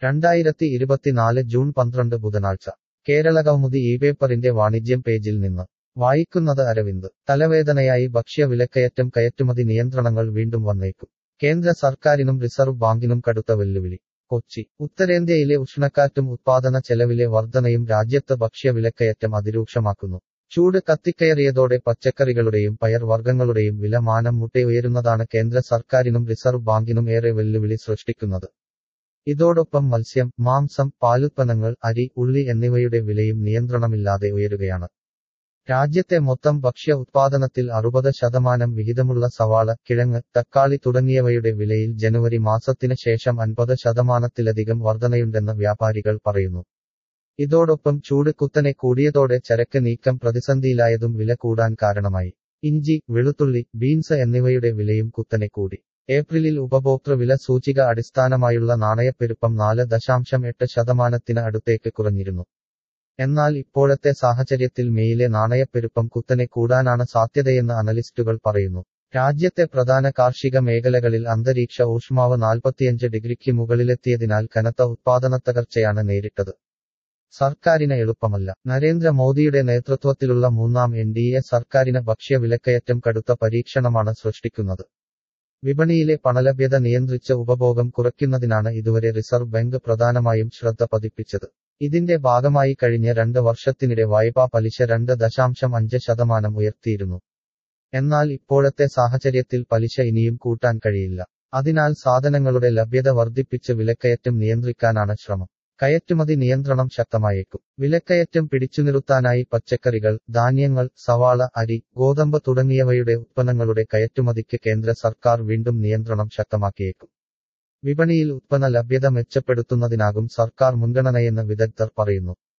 രണ്ടായിരത്തി ഇരുപത്തിനാല് ജൂൺ പന്ത്രണ്ട് ബുധനാഴ്ച കേരള കൗമുദി ഈ പേപ്പറിന്റെ വാണിജ്യം പേജിൽ നിന്ന് വായിക്കുന്നത് അരവിന്ദ് തലവേദനയായി ഭക്ഷ്യ വിലക്കയറ്റം കയറ്റുമതി നിയന്ത്രണങ്ങൾ വീണ്ടും വന്നേക്കും കേന്ദ്ര സർക്കാരിനും റിസർവ് ബാങ്കിനും കടുത്ത വെല്ലുവിളി കൊച്ചി ഉത്തരേന്ത്യയിലെ ഉഷ്ണക്കാറ്റും ഉത്പാദന ചെലവിലെ വർധനയും രാജ്യത്ത് ഭക്ഷ്യ വിലക്കയറ്റം അതിരൂക്ഷമാക്കുന്നു ചൂട് കത്തിക്കയറിയതോടെ പച്ചക്കറികളുടെയും പയർവർഗ്ഗങ്ങളുടെയും വില മാനം മുട്ടെ ഉയരുന്നതാണ് കേന്ദ്ര സർക്കാരിനും റിസർവ് ബാങ്കിനും ഏറെ വെല്ലുവിളി സൃഷ്ടിക്കുന്നത് ഇതോടൊപ്പം മത്സ്യം മാംസം പാലുത്പന്നങ്ങൾ അരി ഉള്ളി എന്നിവയുടെ വിലയും നിയന്ത്രണമില്ലാതെ ഉയരുകയാണ് രാജ്യത്തെ മൊത്തം ഭക്ഷ്യ ഉത്പാദനത്തിൽ അറുപത് ശതമാനം വിഹിതമുള്ള സവാള കിഴങ്ങ് തക്കാളി തുടങ്ങിയവയുടെ വിലയിൽ ജനുവരി മാസത്തിന് ശേഷം അൻപത് ശതമാനത്തിലധികം വർധനയുണ്ടെന്ന് വ്യാപാരികൾ പറയുന്നു ഇതോടൊപ്പം ചൂട് കുത്തനെ കൂടിയതോടെ ചരക്ക് നീക്കം പ്രതിസന്ധിയിലായതും വില കൂടാൻ കാരണമായി ഇഞ്ചി വെളുത്തുള്ളി ബീൻസ് എന്നിവയുടെ വിലയും കുത്തനെ കൂടി ഏപ്രിലിൽ ഉപഭോക്തൃ വില സൂചിക അടിസ്ഥാനമായുള്ള നാണയപ്പെരുപ്പം നാല് ദശാംശം എട്ട് ശതമാനത്തിന് അടുത്തേക്ക് കുറഞ്ഞിരുന്നു എന്നാൽ ഇപ്പോഴത്തെ സാഹചര്യത്തിൽ മെയിലെ നാണയപ്പെരുപ്പം കുത്തനെ കൂടാനാണ് സാധ്യതയെന്ന് അനലിസ്റ്റുകൾ പറയുന്നു രാജ്യത്തെ പ്രധാന കാർഷിക മേഖലകളിൽ അന്തരീക്ഷ ഊഷ്മാവ് നാൽപ്പത്തിയഞ്ച് ഡിഗ്രിക്ക് മുകളിലെത്തിയതിനാൽ കനത്ത ഉത്പാദനത്തകർച്ചയാണ് നേരിട്ടത് സർക്കാരിന് എളുപ്പമല്ല നരേന്ദ്രമോദിയുടെ നേതൃത്വത്തിലുള്ള മൂന്നാം എൻ ഡി എ സർക്കാരിന് ഭക്ഷ്യ വിലക്കയറ്റം കടുത്ത പരീക്ഷണമാണ് സൃഷ്ടിക്കുന്നത് വിപണിയിലെ പണലഭ്യത നിയന്ത്രിച്ച് ഉപഭോഗം കുറയ്ക്കുന്നതിനാണ് ഇതുവരെ റിസർവ് ബാങ്ക് പ്രധാനമായും ശ്രദ്ധ പതിപ്പിച്ചത് ഇതിന്റെ ഭാഗമായി കഴിഞ്ഞ രണ്ട് വർഷത്തിനിടെ വായ്പാ പലിശ രണ്ട് ദശാംശം അഞ്ച് ശതമാനം ഉയർത്തിയിരുന്നു എന്നാൽ ഇപ്പോഴത്തെ സാഹചര്യത്തിൽ പലിശ ഇനിയും കൂട്ടാൻ കഴിയില്ല അതിനാൽ സാധനങ്ങളുടെ ലഭ്യത വർദ്ധിപ്പിച്ച് വിലക്കയറ്റം നിയന്ത്രിക്കാനാണ് ശ്രമം കയറ്റുമതി നിയന്ത്രണം ശക്തമായേക്കും വിലക്കയറ്റം പിടിച്ചുനിർത്താനായി പച്ചക്കറികൾ ധാന്യങ്ങൾ സവാള അരി ഗോതമ്പ് തുടങ്ങിയവയുടെ ഉത്പന്നങ്ങളുടെ കയറ്റുമതിക്ക് കേന്ദ്ര സർക്കാർ വീണ്ടും നിയന്ത്രണം ശക്തമാക്കിയേക്കും വിപണിയിൽ ഉത്പന്ന ലഭ്യത മെച്ചപ്പെടുത്തുന്നതിനാകും സർക്കാർ മുൻഗണനയെന്ന് വിദഗ്ധർ പറയുന്നു